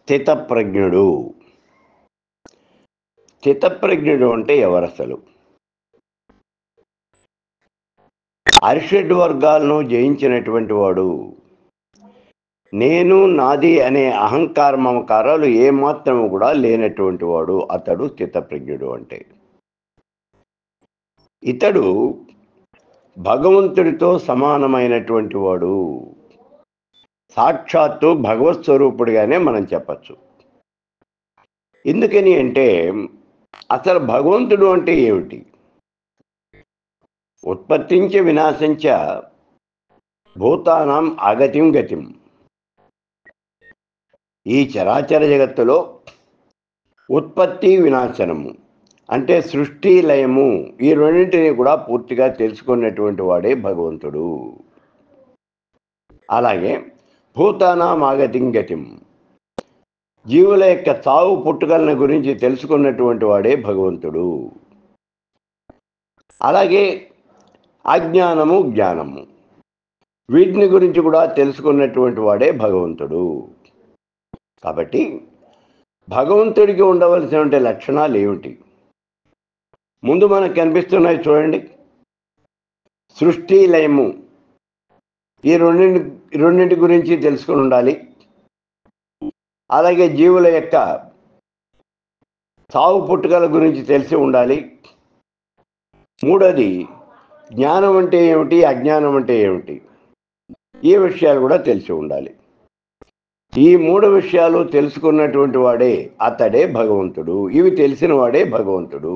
స్థితప్రజ్ఞుడు స్థితప్రజ్ఞుడు అంటే ఎవరు అసలు అరిషడ్ వర్గాలను జయించినటువంటి వాడు నేను నాది అనే అహంకార మమకారాలు ఏమాత్రం కూడా లేనటువంటి వాడు అతడు స్థితప్రజ్ఞుడు అంటే ఇతడు భగవంతుడితో సమానమైనటువంటి వాడు సాక్షాత్తు భగవత్ స్వరూపుడిగానే మనం చెప్పచ్చు ఎందుకని అంటే అసలు భగవంతుడు అంటే ఏమిటి ఉత్పత్తించ వినాశంచ భూతానాం అగతిం గతిం ఈ చరాచర జగత్తులో ఉత్పత్తి వినాశనము అంటే సృష్టి లయము ఈ రెండింటిని కూడా పూర్తిగా తెలుసుకున్నటువంటి వాడే భగవంతుడు అలాగే భూతానాం ఆగతిం గతిం జీవుల యొక్క చావు పుట్టుకలను గురించి తెలుసుకున్నటువంటి వాడే భగవంతుడు అలాగే అజ్ఞానము జ్ఞానము వీటిని గురించి కూడా తెలుసుకున్నటువంటి వాడే భగవంతుడు కాబట్టి భగవంతుడికి ఉండవలసినటువంటి లక్షణాలు ఏమిటి ముందు మనకు కనిపిస్తున్నాయి చూడండి సృష్టి లయము ఈ రెండింటి రెండింటి గురించి తెలుసుకుని ఉండాలి అలాగే జీవుల యొక్క సావు పుట్టుకల గురించి తెలిసి ఉండాలి మూడోది జ్ఞానం అంటే ఏమిటి అజ్ఞానం అంటే ఏమిటి ఈ విషయాలు కూడా తెలిసి ఉండాలి ఈ మూడు విషయాలు తెలుసుకున్నటువంటి వాడే అతడే భగవంతుడు ఇవి తెలిసిన వాడే భగవంతుడు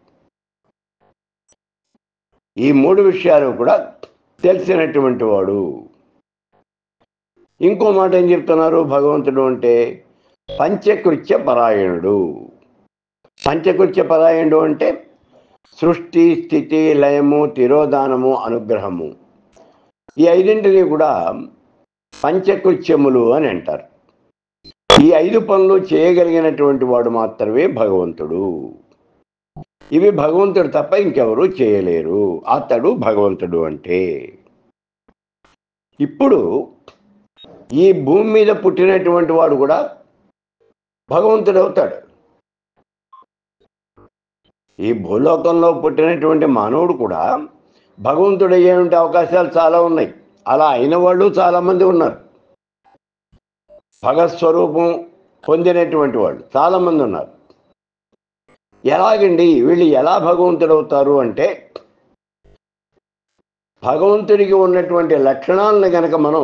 ఈ మూడు విషయాలు కూడా తెలిసినటువంటి వాడు ఇంకో మాట ఏం చెప్తున్నారు భగవంతుడు అంటే పంచకృత్య పరాయణుడు పంచకృత్య పరాయణుడు అంటే సృష్టి స్థితి లయము తిరోధానము అనుగ్రహము ఈ ఐదింటిని కూడా పంచకృత్యములు అని అంటారు ఈ ఐదు పనులు చేయగలిగినటువంటి వాడు మాత్రమే భగవంతుడు ఇవి భగవంతుడు తప్ప ఇంకెవరు చేయలేరు అతడు భగవంతుడు అంటే ఇప్పుడు ఈ భూమి మీద పుట్టినటువంటి వాడు కూడా భగవంతుడు అవుతాడు ఈ భూలోకంలో పుట్టినటువంటి మానవుడు కూడా భగవంతుడు అయ్యేటువంటి అవకాశాలు చాలా ఉన్నాయి అలా అయిన వాళ్ళు చాలామంది ఉన్నారు భగత్ స్వరూపం పొందినటువంటి వాళ్ళు చాలామంది ఉన్నారు ఎలాగండి వీళ్ళు ఎలా భగవంతుడు అవుతారు అంటే భగవంతుడికి ఉన్నటువంటి లక్షణాలను గనక మనం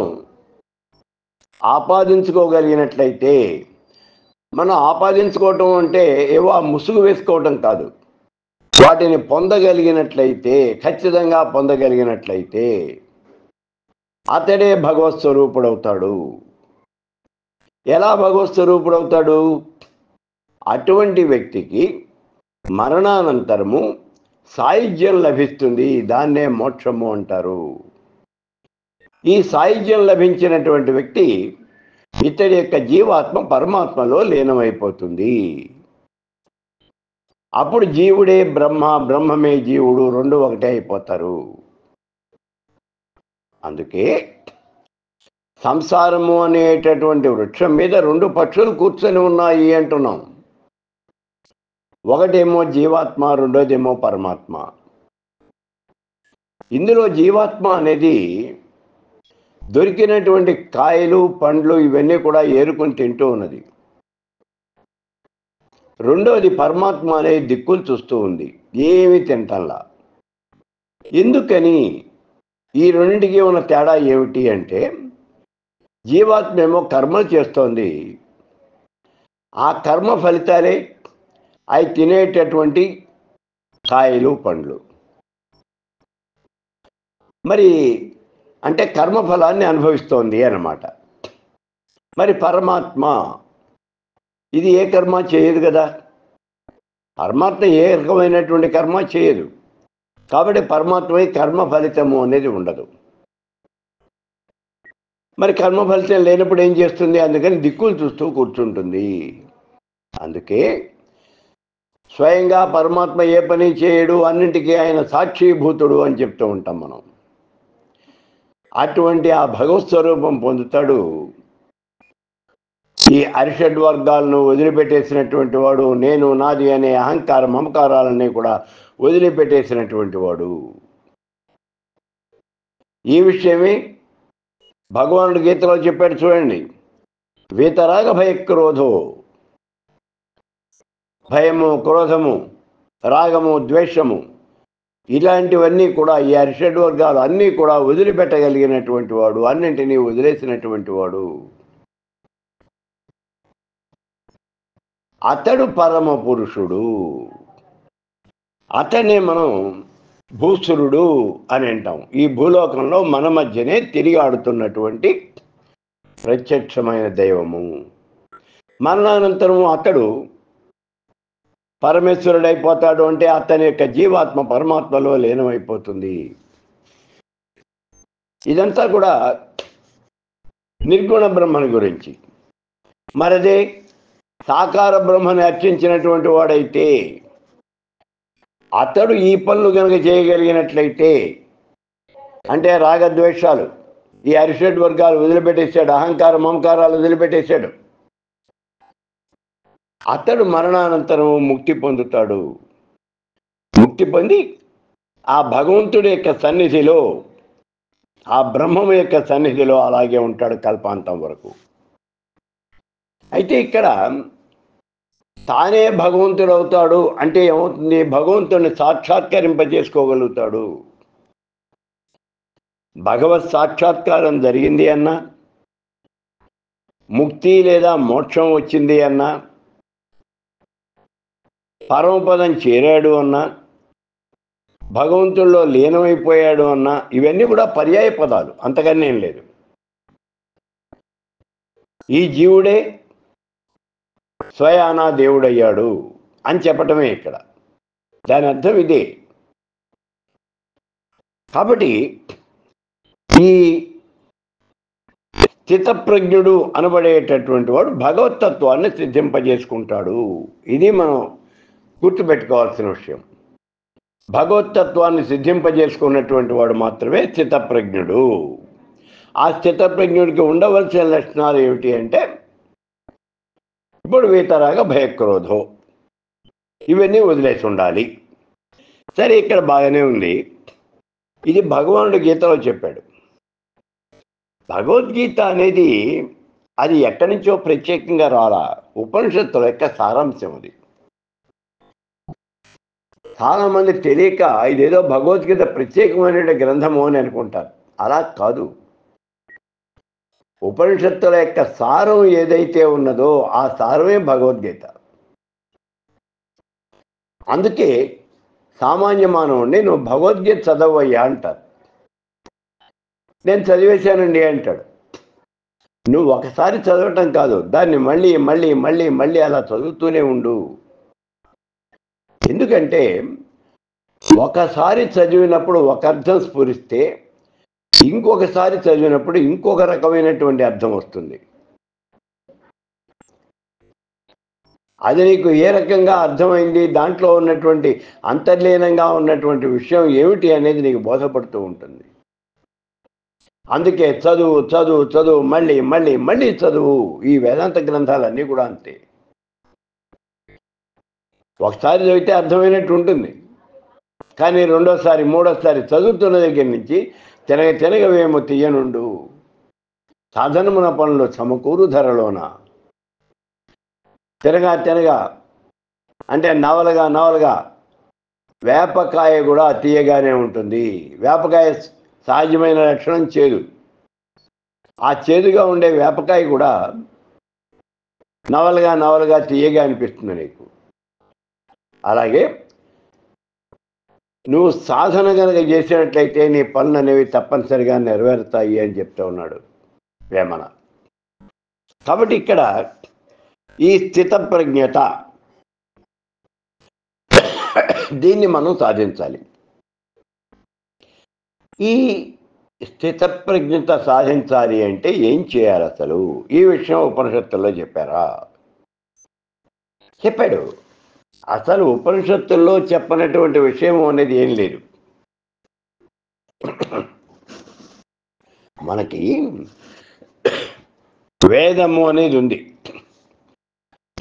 ఆపాదించుకోగలిగినట్లయితే మనం ఆపాదించుకోవటం అంటే ఏవో ఆ ముసుగు వేసుకోవటం కాదు వాటిని పొందగలిగినట్లయితే ఖచ్చితంగా పొందగలిగినట్లయితే అతడే భగవత్ స్వరూపుడవుతాడు ఎలా భగవత్ స్వరూపుడవుతాడు అటువంటి వ్యక్తికి మరణానంతరము సాయుధ్యం లభిస్తుంది దాన్నే మోక్షము అంటారు ఈ సాయుధ్యం లభించినటువంటి వ్యక్తి ఇతడి యొక్క జీవాత్మ పరమాత్మలో లీనమైపోతుంది అప్పుడు జీవుడే బ్రహ్మ బ్రహ్మమే జీవుడు రెండు ఒకటే అయిపోతారు అందుకే సంసారము అనేటటువంటి వృక్షం మీద రెండు పక్షులు కూర్చొని ఉన్నాయి అంటున్నాం ఒకటేమో జీవాత్మ రెండోదేమో పరమాత్మ ఇందులో జీవాత్మ అనేది దొరికినటువంటి కాయలు పండ్లు ఇవన్నీ కూడా ఏరుకొని తింటూ ఉన్నది రెండోది పరమాత్మ అనే దిక్కులు చూస్తూ ఉంది ఏమి తింటల్లా ఎందుకని ఈ రెండింటికి ఉన్న తేడా ఏమిటి అంటే జీవాత్మ ఏమో కర్మలు చేస్తోంది ఆ కర్మ ఫలితాలే అవి తినేటటువంటి కాయలు పండ్లు మరి అంటే కర్మఫలాన్ని అనుభవిస్తోంది అన్నమాట మరి పరమాత్మ ఇది ఏ కర్మ చేయదు కదా పరమాత్మ ఏ రకమైనటువంటి కర్మ చేయదు కాబట్టి పరమాత్మ కర్మ ఫలితము అనేది ఉండదు మరి కర్మ ఫలితం లేనప్పుడు ఏం చేస్తుంది అందుకని దిక్కులు చూస్తూ కూర్చుంటుంది అందుకే స్వయంగా పరమాత్మ ఏ పని చేయడు అన్నింటికీ ఆయన సాక్షిభూతుడు అని చెప్తూ ఉంటాం మనం అటువంటి ఆ భగవత్ స్వరూపం పొందుతాడు ఈ అరిషడ్ వర్గాలను వదిలిపెట్టేసినటువంటి వాడు నేను నాది అనే అహంకార మమకారాలన్నీ కూడా వదిలిపెట్టేసినటువంటి వాడు ఈ విషయమే భగవానుడు గీతలో చెప్పాడు చూడండి వీతరాగ భయక్రోధో భయము క్రోధము రాగము ద్వేషము ఇలాంటివన్నీ కూడా ఈ అరిషడ్ వర్గాలు అన్నీ కూడా వదిలిపెట్టగలిగినటువంటి వాడు అన్నింటినీ వదిలేసినటువంటి వాడు అతడు పరమ పురుషుడు అతనే మనం భూసురుడు అని అంటాం ఈ భూలోకంలో మన మధ్యనే తిరిగి ఆడుతున్నటువంటి ప్రత్యక్షమైన దైవము మరణానంతరము అతడు పరమేశ్వరుడైపోతాడు అంటే అతని యొక్క జీవాత్మ పరమాత్మలో లీనమైపోతుంది ఇదంతా కూడా నిర్గుణ బ్రహ్మని గురించి మరదే సాకార బ్రహ్మని అర్చించినటువంటి వాడైతే అతడు ఈ పనులు కనుక చేయగలిగినట్లయితే అంటే రాగద్వేషాలు ఈ అరిషడ్ వర్గాలు వదిలిపెట్టేశాడు అహంకార మమకారాలు వదిలిపెట్టేశాడు అతడు మరణానంతరం ముక్తి పొందుతాడు ముక్తి పొంది ఆ భగవంతుడి యొక్క సన్నిధిలో ఆ బ్రహ్మం యొక్క సన్నిధిలో అలాగే ఉంటాడు కల్పాంతం వరకు అయితే ఇక్కడ తానే భగవంతుడు అవుతాడు అంటే ఏమవుతుంది భగవంతుడిని సాక్షాత్కరింపజేసుకోగలుగుతాడు భగవత్ సాక్షాత్కారం జరిగింది అన్నా ముక్తి లేదా మోక్షం వచ్చింది అన్నా పరమపదం చేరాడు అన్నా భగవంతుల్లో లీనమైపోయాడు అన్నా ఇవన్నీ కూడా పర్యాయ పదాలు అంతకన్నా ఏం లేదు ఈ జీవుడే స్వయానా దేవుడయ్యాడు అని చెప్పటమే ఇక్కడ దాని అర్థం ఇదే కాబట్టి ఈ స్థితప్రజ్ఞుడు అనబడేటటువంటి వాడు భగవతత్వాన్ని సిద్ధింపజేసుకుంటాడు ఇది మనం గుర్తుపెట్టుకోవాల్సిన విషయం భగవతత్వాన్ని సిద్ధింపజేసుకున్నటువంటి వాడు మాత్రమే స్థితప్రజ్ఞుడు ఆ స్థితప్రజ్ఞుడికి ఉండవలసిన లక్షణాలు ఏమిటి అంటే ఇప్పుడు వీతరాగా భయక్రోధో ఇవన్నీ వదిలేసి ఉండాలి సరే ఇక్కడ బాగానే ఉంది ఇది భగవానుడు గీతలో చెప్పాడు భగవద్గీత అనేది అది ఎక్కడి నుంచో ప్రత్యేకంగా రాలా ఉపనిషత్తుల యొక్క సారాంశం అది చాలా మంది తెలియక ఇదేదో భగవద్గీత ప్రత్యేకమైన గ్రంథము అని అనుకుంటారు అలా కాదు ఉపనిషత్తుల యొక్క సారం ఏదైతే ఉన్నదో ఆ సారమే భగవద్గీత అందుకే సామాన్య మానవుడిని నువ్వు భగవద్గీత చదవయ్యా అంటారు నేను చదివేశానండి అంటాడు నువ్వు ఒకసారి చదవటం కాదు దాన్ని మళ్ళీ మళ్ళీ మళ్ళీ మళ్ళీ అలా చదువుతూనే ఉండు ఎందుకంటే ఒకసారి చదివినప్పుడు ఒక అర్థం స్ఫురిస్తే ఇంకొకసారి చదివినప్పుడు ఇంకొక రకమైనటువంటి అర్థం వస్తుంది అది నీకు ఏ రకంగా అర్థమైంది దాంట్లో ఉన్నటువంటి అంతర్లీనంగా ఉన్నటువంటి విషయం ఏమిటి అనేది నీకు బోధపడుతూ ఉంటుంది అందుకే చదువు చదువు చదువు మళ్ళీ మళ్ళీ మళ్ళీ చదువు ఈ వేదాంత గ్రంథాలన్నీ కూడా అంతే ఒకసారి చదివితే అర్థమైనట్టు ఉంటుంది కానీ రెండోసారి మూడోసారి చదువుతున్న దగ్గర నుంచి తినగ తినగవేమో తీయనుండు సాధనమున పనులు సమకూరు ధరలోన తినగా తినగా అంటే నవలగా నవలగా వేపకాయ కూడా తీయగానే ఉంటుంది వేపకాయ సహజమైన లక్షణం చేదు ఆ చేదుగా ఉండే వేపకాయ కూడా నవలగా నవలగా తీయగా అనిపిస్తుంది నీకు అలాగే నువ్వు సాధన కనుక చేసినట్లయితే నీ పనులు అనేవి తప్పనిసరిగా నెరవేరుతాయి అని చెప్తా ఉన్నాడు వేమన కాబట్టి ఇక్కడ ఈ స్థితప్రజ్ఞత దీన్ని మనం సాధించాలి ఈ స్థితప్రజ్ఞత సాధించాలి అంటే ఏం చేయాలి అసలు ఈ విషయం ఉపనిషత్తుల్లో చెప్పారా చెప్పాడు అసలు ఉపనిషత్తుల్లో చెప్పనటువంటి విషయం అనేది ఏం లేదు మనకి వేదము అనేది ఉంది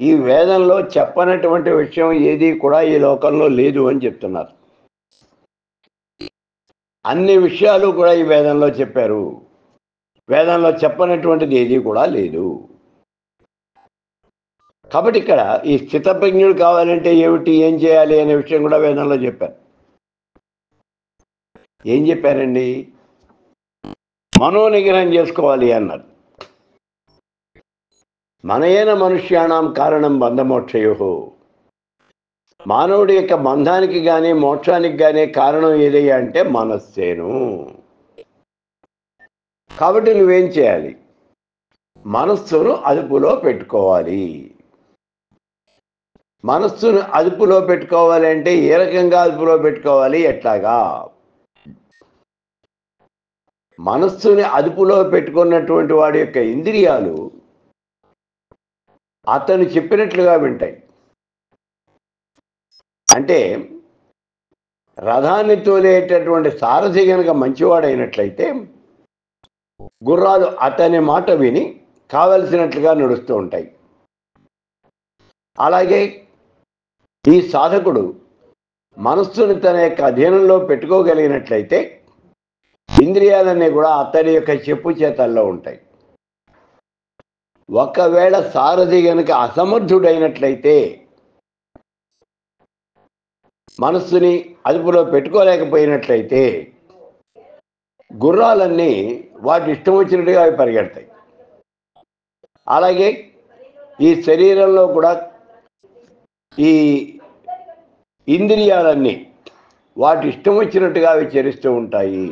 ఈ వేదంలో చెప్పనటువంటి విషయం ఏది కూడా ఈ లోకంలో లేదు అని చెప్తున్నారు అన్ని విషయాలు కూడా ఈ వేదంలో చెప్పారు వేదంలో చెప్పనటువంటిది ఏది కూడా లేదు కాబట్టి ఇక్కడ ఈ స్థితప్రజ్ఞుడు కావాలంటే ఏమిటి ఏం చేయాలి అనే విషయం కూడా వేదంలో చెప్పారు ఏం చెప్పారండి మనోనిగ్రహం చేసుకోవాలి అన్నారు మనయేన మనుష్యాణం కారణం బంధమోక్షయో మానవుడి యొక్క బంధానికి కానీ మోక్షానికి కానీ కారణం ఏదయ్యా అంటే మనస్సేను కాబట్టి నువ్వేం చేయాలి మనస్సును అదుపులో పెట్టుకోవాలి మనస్సును అదుపులో పెట్టుకోవాలి అంటే ఏ రకంగా అదుపులో పెట్టుకోవాలి ఎట్లాగా మనస్సుని అదుపులో పెట్టుకున్నటువంటి వాడి యొక్క ఇంద్రియాలు అతను చెప్పినట్లుగా వింటాయి అంటే రథాన్ని తోలేటటువంటి సారథి గనక మంచివాడైనట్లయితే గుర్రాలు అతని మాట విని కావలసినట్లుగా నడుస్తూ ఉంటాయి అలాగే ఈ సాధకుడు మనస్సుని తన యొక్క అధీనంలో పెట్టుకోగలిగినట్లయితే ఇంద్రియాలన్నీ కూడా అతడి యొక్క చెప్పు చేతల్లో ఉంటాయి ఒకవేళ సారథి గనుక అసమర్థుడైనట్లయితే మనస్సుని అదుపులో పెట్టుకోలేకపోయినట్లయితే గుర్రాలన్నీ వాటి ఇష్టం వచ్చినట్టుగా అవి పరిగెడతాయి అలాగే ఈ శరీరంలో కూడా ఈ ఇంద్రియాలన్నీ వాటి ఇష్టం వచ్చినట్టుగా అవి చరిస్తూ ఉంటాయి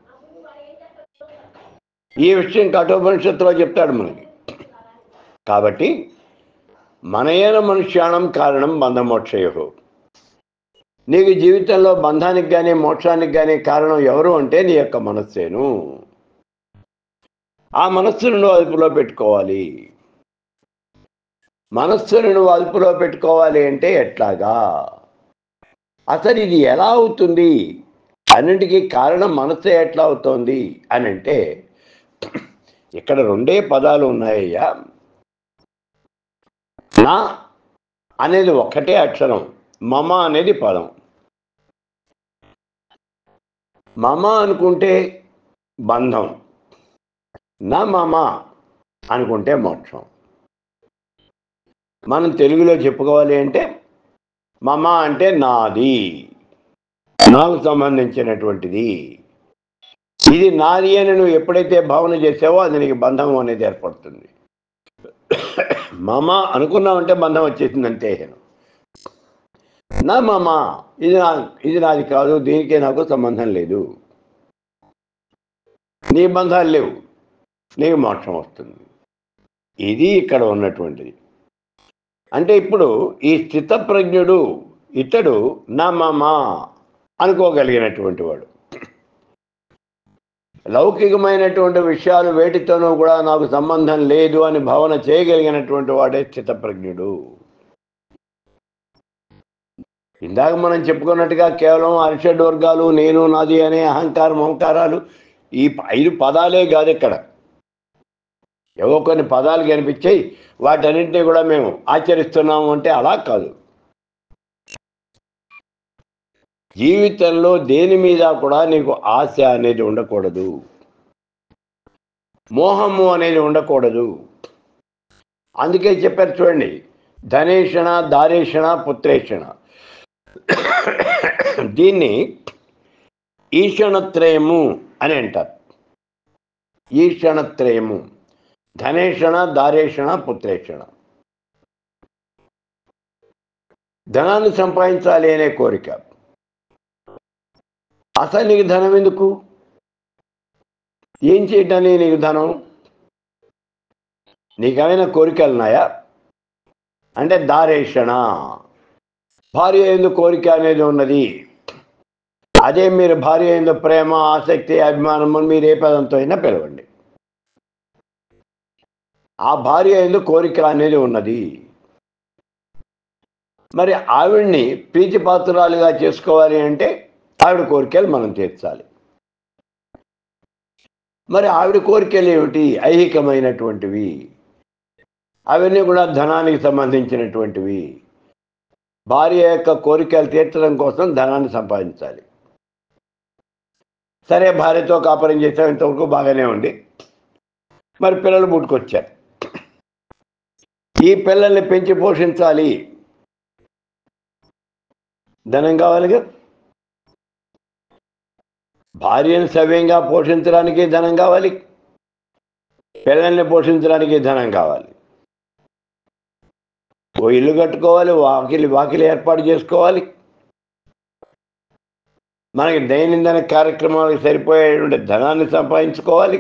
ఈ విషయం కఠోపనిషత్తులో చెప్తాడు మనకి కాబట్టి మనయేన మనుష్యాణం కారణం బంధమోక్షయో నీకు జీవితంలో బంధానికి కానీ మోక్షానికి కానీ కారణం ఎవరు అంటే నీ యొక్క మనస్సేను ఆ మనస్సును నువ్వు అదుపులో పెట్టుకోవాలి మనస్సును నువ్వు అదుపులో పెట్టుకోవాలి అంటే ఎట్లాగా అసలు ఇది ఎలా అవుతుంది అన్నింటికీ కారణం మనస్సే ఎట్లా అవుతోంది అని అంటే ఇక్కడ రెండే పదాలు ఉన్నాయ్యా నా అనేది ఒక్కటే అక్షరం మమ అనేది పదం మమ అనుకుంటే బంధం నా మమ అనుకుంటే మోక్షం మనం తెలుగులో చెప్పుకోవాలి అంటే మమ అంటే నాది నాకు సంబంధించినటువంటిది ఇది నాది అని నువ్వు ఎప్పుడైతే భావన చేసావో అది నీకు బంధం అనేది ఏర్పడుతుంది మమ అనుకున్నావంటే బంధం వచ్చేసింది అంతే నా మమ ఇది నా ఇది నాది కాదు దీనికే నాకు సంబంధం లేదు నీ బంధాలు లేవు నీకు మోక్షం వస్తుంది ఇది ఇక్కడ ఉన్నటువంటిది అంటే ఇప్పుడు ఈ స్థితప్రజ్ఞుడు ఇతడు నా మామ అనుకోగలిగినటువంటి వాడు లౌకికమైనటువంటి విషయాలు వేటితోనూ కూడా నాకు సంబంధం లేదు అని భావన చేయగలిగినటువంటి వాడే స్థితప్రజ్ఞుడు ఇందాక మనం చెప్పుకున్నట్టుగా కేవలం అరిషడ్ వర్గాలు నేను నాది అనే అహంకారం అహంకారాలు ఈ ఐదు పదాలే కాదు ఇక్కడ ఏవో కొన్ని పదాలు కనిపించాయి వాటన్నింటినీ కూడా మేము ఆచరిస్తున్నాము అంటే అలా కాదు జీవితంలో దేని మీద కూడా నీకు ఆశ అనేది ఉండకూడదు మోహము అనేది ఉండకూడదు అందుకే చెప్పారు చూడండి ధనేషణ దారేషణ పుత్రేషణ దీన్ని ఈషణత్రయము అని అంటారు ఈషణత్రయము ధనేషణ దారేషణ పుత్రేషణ ధనాన్ని సంపాదించాలి అనే కోరిక అసలు నీకు ధనం ఎందుకు ఏం చేయటానికి నీకు ధనం నీకేమైనా కోరికలు ఉన్నాయా అంటే దారేషణ భార్య ఎందు కోరిక అనేది ఉన్నది అదే మీరు భార్య ఎందు ప్రేమ ఆసక్తి అభిమానము మీరు ఏ పదంతో అయినా పిలవండి ఆ భార్య ఎందు కోరిక అనేది ఉన్నది మరి ఆవిడ్ని ప్రీతిపాత్రాలుగా చేసుకోవాలి అంటే ఆవిడ కోరికలు మనం తీర్చాలి మరి ఆవిడ కోరికలు ఏమిటి ఐహికమైనటువంటివి అవన్నీ కూడా ధనానికి సంబంధించినటువంటివి భార్య యొక్క కోరికలు తీర్చడం కోసం ధనాన్ని సంపాదించాలి సరే భార్యతో కాపురం చేసాం ఇంతవరకు బాగానే ఉంది మరి పిల్లలు పుట్టుకొచ్చారు ఈ పిల్లల్ని పెంచి పోషించాలి ధనం కావాలిగా భార్యను సవ్యంగా పోషించడానికి ధనం కావాలి పిల్లల్ని పోషించడానికి ధనం కావాలి ఓ ఇల్లు కట్టుకోవాలి వాకిలి వాకిలి ఏర్పాటు చేసుకోవాలి మనకి దైనందిన కార్యక్రమాలకు సరిపోయేటువంటి ధనాన్ని సంపాదించుకోవాలి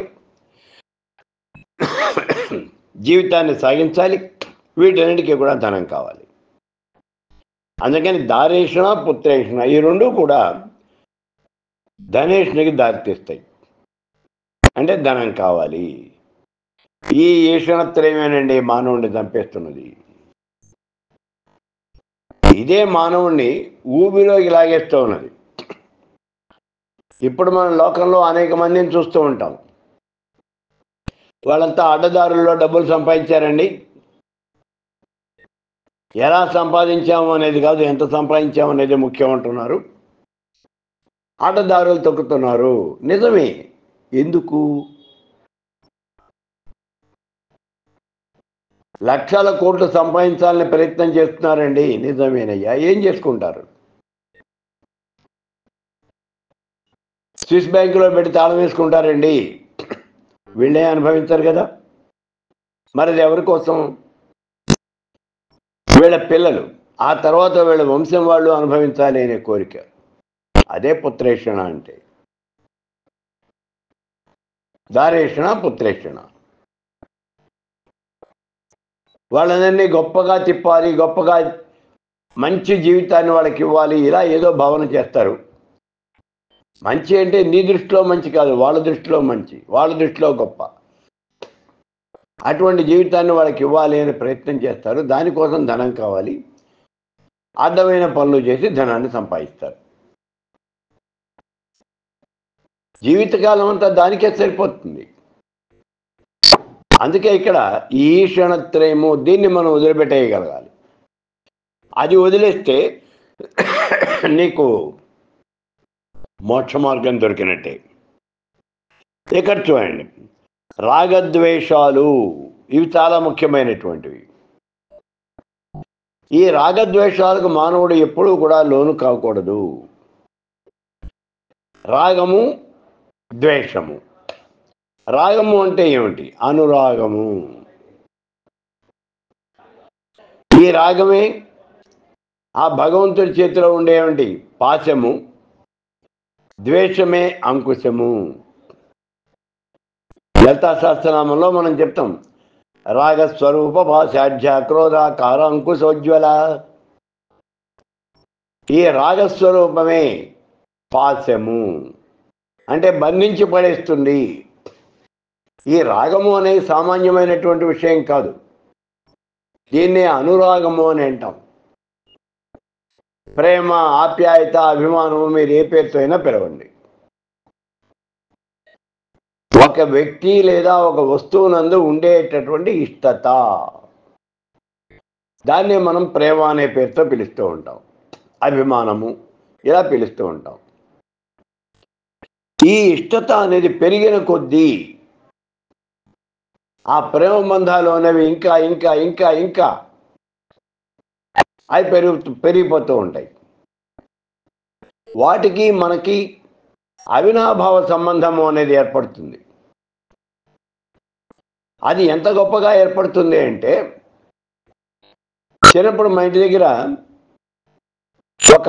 జీవితాన్ని సాగించాలి వీటన్నిటికీ కూడా ధనం కావాలి అందుకని దారేషణ పుత్రేషణ ఈ రెండు కూడా ధనేషణకి దారితీస్తాయి అంటే ధనం కావాలి ఈ ఈషణత్రయమేనండి మానవుడిని చంపేస్తున్నది ఇదే మానవుణ్ణి ఊబిలోకి లాగేస్తూ ఉన్నది ఇప్పుడు మన లోకంలో అనేక మందిని చూస్తూ ఉంటాం వాళ్ళంతా అడ్డదారుల్లో డబ్బులు సంపాదించారండి ఎలా సంపాదించాము అనేది కాదు ఎంత సంపాదించాము అనేది ముఖ్యం అంటున్నారు ఆటదారులు తొక్కుతున్నారు నిజమే ఎందుకు లక్షల కోట్లు సంపాదించాలని ప్రయత్నం చేస్తున్నారండి నిజమేనయ్యా ఏం చేసుకుంటారు స్విస్ బ్యాంకులో పెట్టి తాళం వేసుకుంటారండి వీళ్ళే అనుభవించారు కదా మరి అది ఎవరి కోసం వీళ్ళ పిల్లలు ఆ తర్వాత వీళ్ళ వంశం వాళ్ళు అనుభవించాలి అనే కోరిక అదే పుత్రేషణ అంటే దారేషణ పుత్రేషణ వాళ్ళందరినీ గొప్పగా తిప్పాలి గొప్పగా మంచి జీవితాన్ని వాళ్ళకి ఇవ్వాలి ఇలా ఏదో భావన చేస్తారు మంచి అంటే నీ దృష్టిలో మంచి కాదు వాళ్ళ దృష్టిలో మంచి వాళ్ళ దృష్టిలో గొప్ప అటువంటి జీవితాన్ని వాళ్ళకి ఇవ్వాలి అని ప్రయత్నం చేస్తారు దానికోసం ధనం కావాలి అర్థమైన పనులు చేసి ధనాన్ని సంపాదిస్తారు జీవితకాలం అంతా దానికే సరిపోతుంది అందుకే ఇక్కడ ఈ క్షణత్రయము దీన్ని మనం వదిలిపెట్టేయగలగాలి అది వదిలేస్తే నీకు మోక్ష మార్గం దొరికినట్టే ఇక్కడ చూడండి రాగద్వేషాలు ఇవి చాలా ముఖ్యమైనటువంటివి ఈ రాగద్వేషాలకు మానవుడు ఎప్పుడూ కూడా లోను కాకూడదు రాగము ద్వేషము రాగము అంటే ఏమిటి అనురాగము ఈ రాగమే ఆ భగవంతుడి చేతిలో ఉండేవంటి పాశము ద్వేషమే అంకుశము లలితా సహస్రనామంలో మనం చెప్తాం రాగస్వరూప భాషాఢ్య క్రోధాకార అంకుశోజ్వల ఈ రాగస్వరూపమే పాశము అంటే బంధించి పడేస్తుంది ఈ రాగము అనేది సామాన్యమైనటువంటి విషయం కాదు దీన్నే అనురాగము అని అంటాం ప్రేమ ఆప్యాయత అభిమానము మీరు ఏ పేరుతో అయినా పిలవండి ఒక వ్యక్తి లేదా ఒక వస్తువునందు ఉండేటటువంటి ఇష్టత దాన్ని మనం ప్రేమ అనే పేరుతో పిలుస్తూ ఉంటాం అభిమానము ఇలా పిలుస్తూ ఉంటాం ఈ ఇష్టత అనేది పెరిగిన కొద్దీ ఆ ప్రేమ బంధాలు అనేవి ఇంకా ఇంకా ఇంకా ఇంకా అవి పెరుగు పెరిగిపోతూ ఉంటాయి వాటికి మనకి అవినాభావ సంబంధము అనేది ఏర్పడుతుంది అది ఎంత గొప్పగా ఏర్పడుతుంది అంటే చిన్నప్పుడు మా ఇంటి దగ్గర ఒక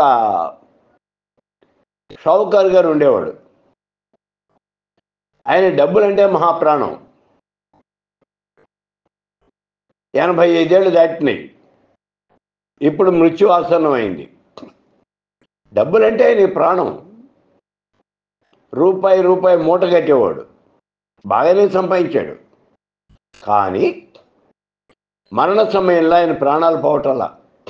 షౌకర్ గారు ఉండేవాడు ఆయన డబ్బులంటే మహాప్రాణం ఎనభై ఐదేళ్ళు దాటినాయి ఇప్పుడు మృత్యు ఆసన్నమైంది డబ్బులంటే నీ ప్రాణం రూపాయి రూపాయి మూట కట్టేవాడు బాగానే సంపాదించాడు కానీ మరణ సమయంలో ఆయన ప్రాణాలు పోవటంలా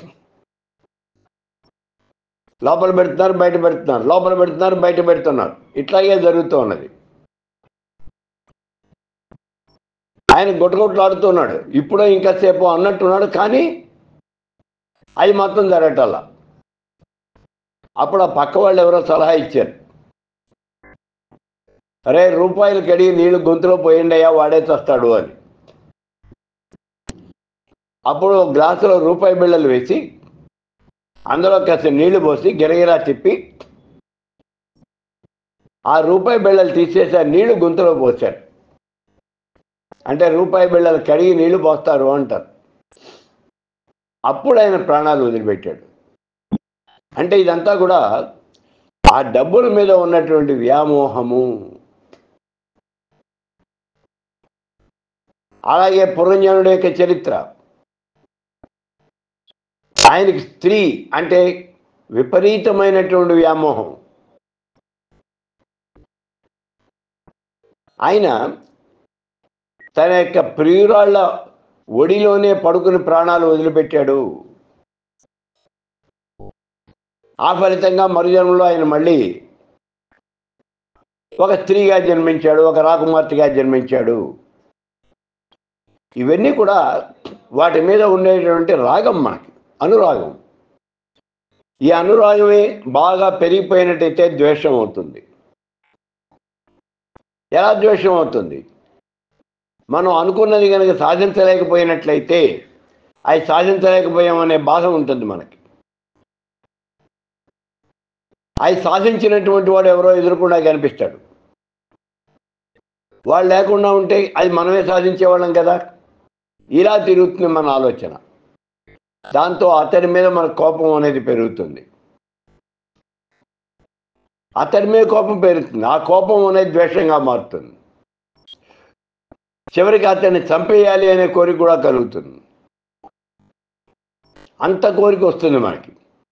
లోపల పెడుతున్నారు బయట పెడుతున్నారు లోపల పెడుతున్నారు బయట పెడుతున్నారు ఇట్లాగే జరుగుతూ ఉన్నది ఆయన గుట్టగుట్లాడుతున్నాడు ఇప్పుడు ఇంకాసేపు అన్నట్టున్నాడు కానీ అది మొత్తం జరగటల్లా అప్పుడు ఆ పక్క వాళ్ళు ఎవరో సలహా ఇచ్చారు అరే రూపాయలు కడిగి నీళ్లు గొంతులో పోయిండి అయ్యా వాడే చస్తాడు అని అప్పుడు ఒక గ్లాసులో రూపాయి బిళ్ళలు వేసి అందులో కాస్త నీళ్లు పోసి గిరగిరా తిప్పి ఆ రూపాయి బిళ్ళలు తీసేసి ఆ నీళ్లు గొంతులో పోసారు అంటే రూపాయి బిళ్ళలు కడిగి నీళ్లు పోస్తారు అంటారు అప్పుడు ఆయన ప్రాణాలు వదిలిపెట్టాడు అంటే ఇదంతా కూడా ఆ డబ్బుల మీద ఉన్నటువంటి వ్యామోహము అలాగే పురంజనుడి యొక్క చరిత్ర ఆయనకి స్త్రీ అంటే విపరీతమైనటువంటి వ్యామోహం ఆయన తన యొక్క ప్రియురాళ్ళ ఒడిలోనే పడుకుని ప్రాణాలు వదిలిపెట్టాడు ఆ ఫలితంగా మరుజన్మలో ఆయన మళ్ళీ ఒక స్త్రీగా జన్మించాడు ఒక రాకుమార్తెగా జన్మించాడు ఇవన్నీ కూడా వాటి మీద ఉండేటువంటి రాగం మనకి అనురాగం ఈ అనురాగమే బాగా పెరిగిపోయినట్టయితే ద్వేషం అవుతుంది ఎలా ద్వేషం అవుతుంది మనం అనుకున్నది కనుక సాధించలేకపోయినట్లయితే అది సాధించలేకపోయామనే బాధ ఉంటుంది మనకి అది సాధించినటువంటి వాడు ఎవరో ఎదురుకుండా కనిపిస్తాడు వాళ్ళు లేకుండా ఉంటే అది మనమే సాధించేవాళ్ళం కదా ఇలా తిరుగుతుంది మన ఆలోచన దాంతో అతడి మీద మన కోపం అనేది పెరుగుతుంది అతడి మీద కోపం పెరుగుతుంది ఆ కోపం అనేది ద్వేషంగా మారుతుంది చివరికి అతన్ని చంపేయాలి అనే కోరిక కూడా కలుగుతుంది అంత కోరిక వస్తుంది మనకి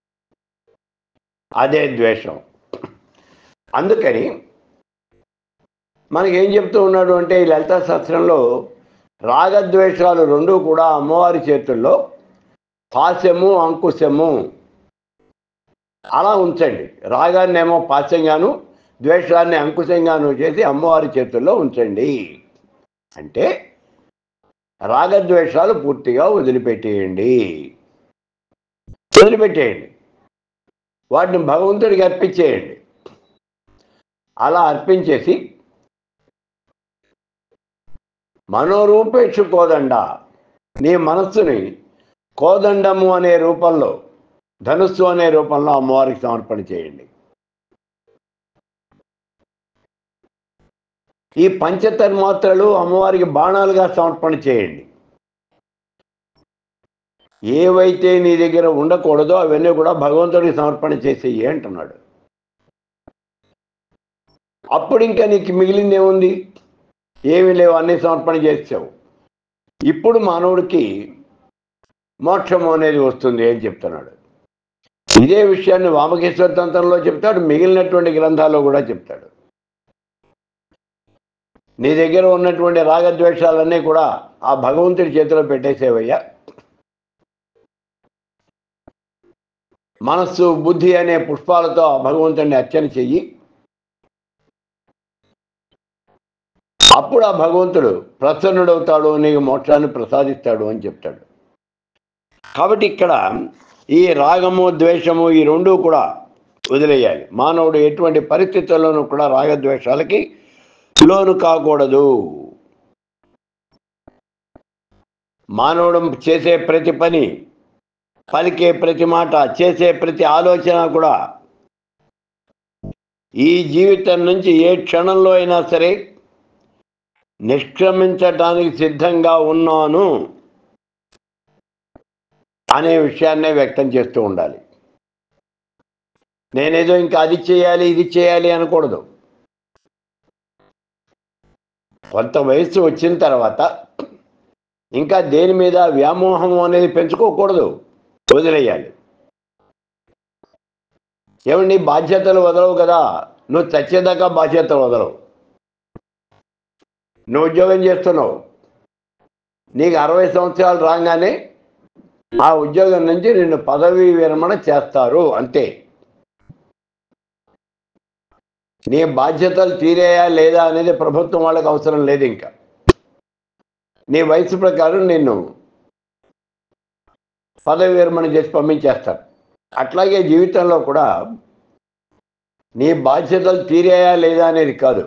అదే ద్వేషం అందుకని మనకి ఏం చెప్తూ ఉన్నాడు అంటే ఈ లలితా శాస్త్రంలో రాగద్వేషాలు రెండూ కూడా అమ్మవారి చేతుల్లో పాస్యము అంకుశము అలా ఉంచండి రాగాన్నేమో పాస్యంగాను ద్వేషాన్ని అంకుశంగాను చేసి అమ్మవారి చేతుల్లో ఉంచండి అంటే రాగద్వేషాలు పూర్తిగా వదిలిపెట్టేయండి వదిలిపెట్టేయండి వాటిని భగవంతుడికి అర్పించేయండి అలా అర్పించేసి మనోరూపేక్షు కోదండ నీ మనస్సుని కోదండము అనే రూపంలో ధనుస్సు అనే రూపంలో అమ్మవారికి సమర్పణ చేయండి ఈ పంచతన్మాత్రలు అమ్మవారికి బాణాలుగా సమర్పణ చేయండి ఏవైతే నీ దగ్గర ఉండకూడదో అవన్నీ కూడా భగవంతుడికి సమర్పణ చేసేయి అంటున్నాడు అప్పుడు ఇంకా నీకు మిగిలింది ఏముంది ఏమీ లేవు అన్ని సమర్పణ చేసావు ఇప్పుడు మానవుడికి మోక్షం అనేది వస్తుంది అని చెప్తున్నాడు ఇదే విషయాన్ని వామకేశ్వర తంత్రంలో చెప్తాడు మిగిలినటువంటి గ్రంథాల్లో కూడా చెప్తాడు నీ దగ్గర ఉన్నటువంటి రాగద్వేషాలన్నీ కూడా ఆ భగవంతుడి చేతిలో పెట్టేసేవయ్యా మనస్సు బుద్ధి అనే పుష్పాలతో ఆ భగవంతుడిని అర్చన చెయ్యి అప్పుడు ఆ భగవంతుడు ప్రసన్నుడవుతాడు నీకు మోక్షాన్ని ప్రసాదిస్తాడు అని చెప్తాడు కాబట్టి ఇక్కడ ఈ రాగము ద్వేషము ఈ రెండూ కూడా వదిలేయాలి మానవుడు ఎటువంటి పరిస్థితుల్లోనూ కూడా రాగద్వేషాలకి లోను కాకూడదు మానవుడు చేసే ప్రతి పని పలికే ప్రతి మాట చేసే ప్రతి ఆలోచన కూడా ఈ జీవితం నుంచి ఏ క్షణంలో అయినా సరే నిష్క్రమించటానికి సిద్ధంగా ఉన్నాను అనే విషయాన్నే వ్యక్తం చేస్తూ ఉండాలి నేనేదో ఇంకా అది చేయాలి ఇది చేయాలి అనకూడదు కొంత వయస్సు వచ్చిన తర్వాత ఇంకా దేని మీద వ్యామోహం అనేది పెంచుకోకూడదు వదిలేయాలి ఏమండి బాధ్యతలు వదలవు కదా నువ్వు చచ్చేదాకా బాధ్యతలు వదలవు నువ్వు ఉద్యోగం చేస్తున్నావు నీకు అరవై సంవత్సరాలు రాగానే ఆ ఉద్యోగం నుంచి నిన్ను పదవీ విరమణ చేస్తారు అంతే నీ బాధ్యతలు తీరేయా లేదా అనేది ప్రభుత్వం వాళ్ళకి అవసరం లేదు ఇంకా నీ వయసు ప్రకారం నిన్ను పదవి విరమణ చేసి పంపించేస్తారు అట్లాగే జీవితంలో కూడా నీ బాధ్యతలు తీరాయా లేదా అనేది కాదు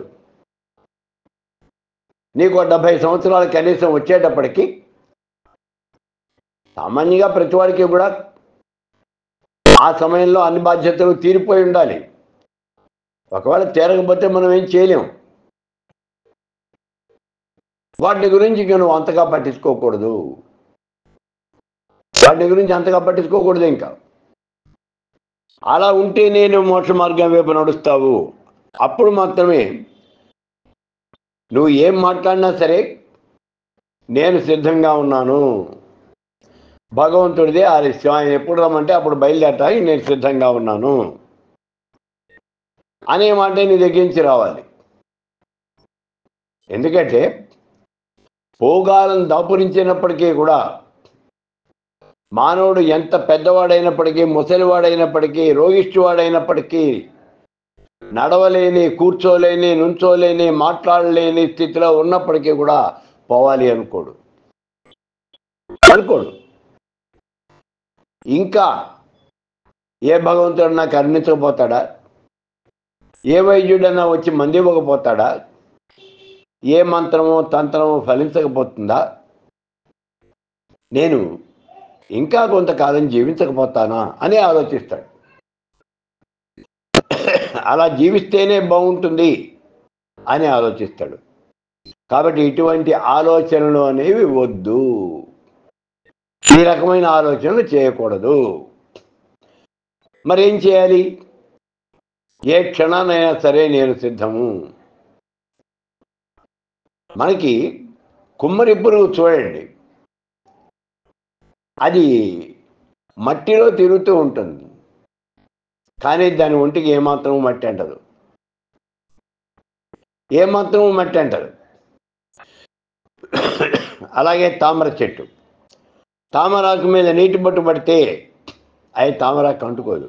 నీకు డెబ్భై సంవత్సరాలు కనీసం వచ్చేటప్పటికి సామాన్యంగా ప్రతివాడికి కూడా ఆ సమయంలో అన్ని బాధ్యతలు తీరిపోయి ఉండాలి ఒకవేళ తీరకపోతే మనం ఏం చేయలేం వాటి గురించి ఇక నువ్వు అంతగా పట్టించుకోకూడదు వాటి గురించి అంతగా పట్టించుకోకూడదు ఇంకా అలా ఉంటే నేను మోక్ష మార్గం వైపు నడుస్తావు అప్పుడు మాత్రమే నువ్వు ఏం మాట్లాడినా సరే నేను సిద్ధంగా ఉన్నాను భగవంతుడిదే ఆలస్యం ఆయన ఎప్పుడు రమ్మంటే అప్పుడు బయలుదేరటానికి నేను సిద్ధంగా ఉన్నాను అనే మాట నీ దగ్గర నుంచి రావాలి ఎందుకంటే పోగాలను దాపురించినప్పటికీ కూడా మానవుడు ఎంత పెద్దవాడైనప్పటికీ ముసలివాడైనప్పటికీ రోగిష్టివాడైనప్పటికీ నడవలేని కూర్చోలేని నుంచోలేని మాట్లాడలేని స్థితిలో ఉన్నప్పటికీ కూడా పోవాలి అనుకోడు అనుకోడు ఇంకా ఏ భగవంతుడన్నా కరుణించకపోతాడా ఏ వైద్యుడన్నా వచ్చి మంది ఇవ్వకపోతాడా ఏ మంత్రమో తంత్రమో ఫలించకపోతుందా నేను ఇంకా కొంతకాలం జీవించకపోతానా అని ఆలోచిస్తాడు అలా జీవిస్తేనే బాగుంటుంది అని ఆలోచిస్తాడు కాబట్టి ఇటువంటి ఆలోచనలు అనేవి వద్దు ఈ రకమైన ఆలోచనలు చేయకూడదు మరి ఏం చేయాలి ఏ క్షణానైనా సరే నేను సిద్ధము మనకి కుమ్మరి పురుగు చూడండి అది మట్టిలో తిరుగుతూ ఉంటుంది కానీ దాని ఒంటికి ఏమాత్రము మట్టి అంటదు ఏమాత్రము మట్టి అంటదు అలాగే తామర చెట్టు తామరాకు మీద నీటి బొట్టు పడితే అది తామరాకు అంటుకోదు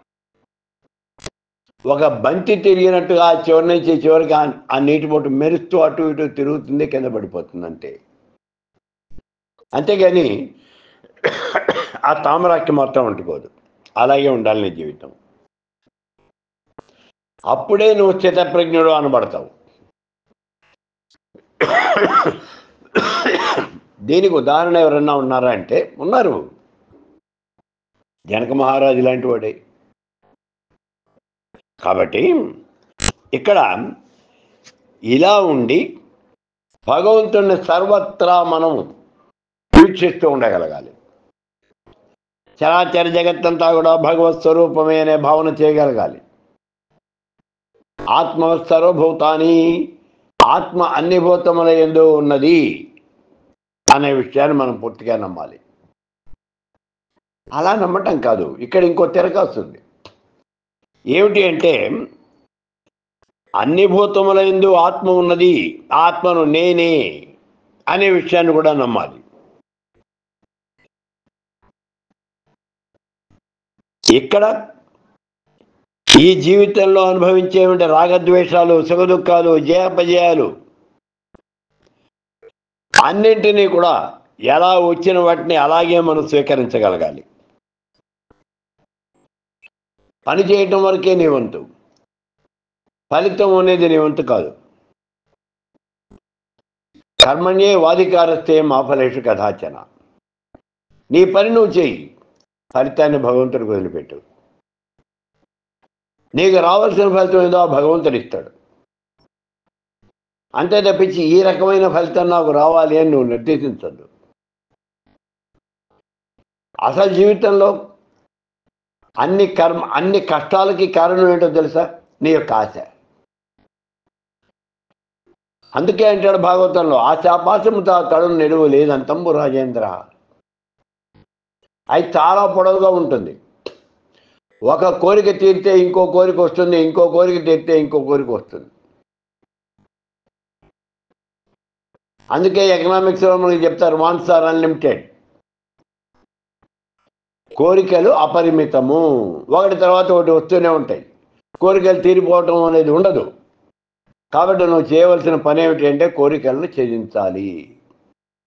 ఒక బంతి తిరిగినట్టుగా ఆ చివరి నుంచి చివరికి ఆ- ఆ నీటి బొట్టు మెరుస్తూ అటు ఇటు తిరుగుతుంది కింద పడిపోతుంది అంతే అంతేగాని ఆ తామరాకి మాత్రం అంటుకోదు అలాగే ఉండాలి నీ జీవితం అప్పుడే నువ్వు స్థితప్రజ్ఞుడు అనబడతావు దీనికి ఉదాహరణ ఎవరన్నా ఉన్నారా అంటే ఉన్నారు జనక మహారాజు లాంటి వాడే కాబట్టి ఇక్కడ ఇలా ఉండి భగవంతుని సర్వత్రా మనం వీక్షిస్తూ ఉండగలగాలి చరాచర జగత్తంతా కూడా భగవత్ స్వరూపమే అనే భావన చేయగలగాలి ఆత్మ సర్వభూతాన్ని ఆత్మ అన్ని భూతముల ఎందు ఉన్నది అనే విషయాన్ని మనం పూర్తిగా నమ్మాలి అలా నమ్మటం కాదు ఇక్కడ ఇంకో తిరగాస్తుంది ఏమిటి అంటే అన్ని భూతముల ఎందు ఆత్మ ఉన్నది ఆత్మను నేనే అనే విషయాన్ని కూడా నమ్మాలి ఇక్కడ ఈ జీవితంలో అనుభవించేటువంటి రాగద్వేషాలు సుఖదుఖాలు జయాపజయాలు అన్నింటినీ కూడా ఎలా వచ్చిన వాటిని అలాగే మనం స్వీకరించగలగాలి పని చేయటం వరకే నీ వంతు ఫలితం అనేది నీ వంతు కాదు కర్మణ్యే వాధికారస్తే మా ఫలేషు కథాచన నీ పని నువ్వు చేయి ఫలితాన్ని భగవంతుడికి వదిలిపెట్టు నీకు రావాల్సిన ఫలితం ఏదో ఆ భగవంతుడు ఇస్తాడు అంతే తప్పించి ఈ రకమైన ఫలితం నాకు రావాలి అని నువ్వు నిర్దేశించద్దు అసలు జీవితంలో అన్ని కర్మ అన్ని కష్టాలకి కారణం ఏంటో తెలుసా నీ యొక్క ఆశ అందుకే అంటాడు భాగవతంలో ఆశాపాశముతో కడును నెడువు లేదంతంబు రాజేంద్ర అది చాలా పొడవుగా ఉంటుంది ఒక కోరిక తీరితే ఇంకో కోరిక వస్తుంది ఇంకో కోరిక తీరితే ఇంకో కోరిక వస్తుంది అందుకే ఎకనామిక్స్లో మనకి చెప్తారు వాన్స్ ఆర్ అన్లిమిటెడ్ కోరికలు అపరిమితము ఒకటి తర్వాత ఒకటి వస్తూనే ఉంటాయి కోరికలు తీరిపోవటం అనేది ఉండదు కాబట్టి నువ్వు చేయవలసిన పని ఏమిటి అంటే కోరికలను ఛేదించాలి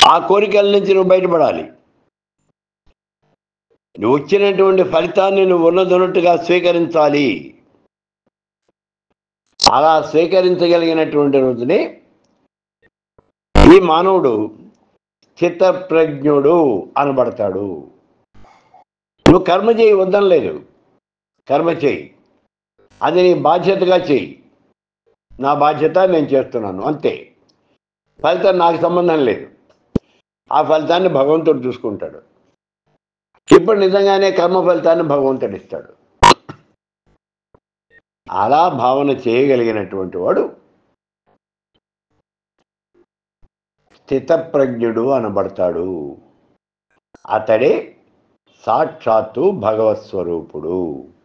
ఆ కోరికల నుంచి నువ్వు బయటపడాలి నువ్వు వచ్చినటువంటి ఫలితాన్ని నువ్వు ఉన్నదొన్నట్టుగా స్వీకరించాలి అలా స్వీకరించగలిగినటువంటి రోజునే ఈ మానవుడు చిత్తప్రజ్ఞుడు అనబడతాడు నువ్వు కర్మ చేయి వద్దనలేదు కర్మ చేయి అది నీ బాధ్యతగా చేయి నా బాధ్యత నేను చేస్తున్నాను అంతే ఫలితం నాకు సంబంధం లేదు ఆ ఫలితాన్ని భగవంతుడు చూసుకుంటాడు ఇప్పుడు నిజంగానే కర్మ ఫలితాన్ని భగవంతుడు ఇస్తాడు అలా భావన చేయగలిగినటువంటి వాడు స్థితప్రజ్ఞుడు అనబడతాడు అతడే సాక్షాత్తు భగవత్ స్వరూపుడు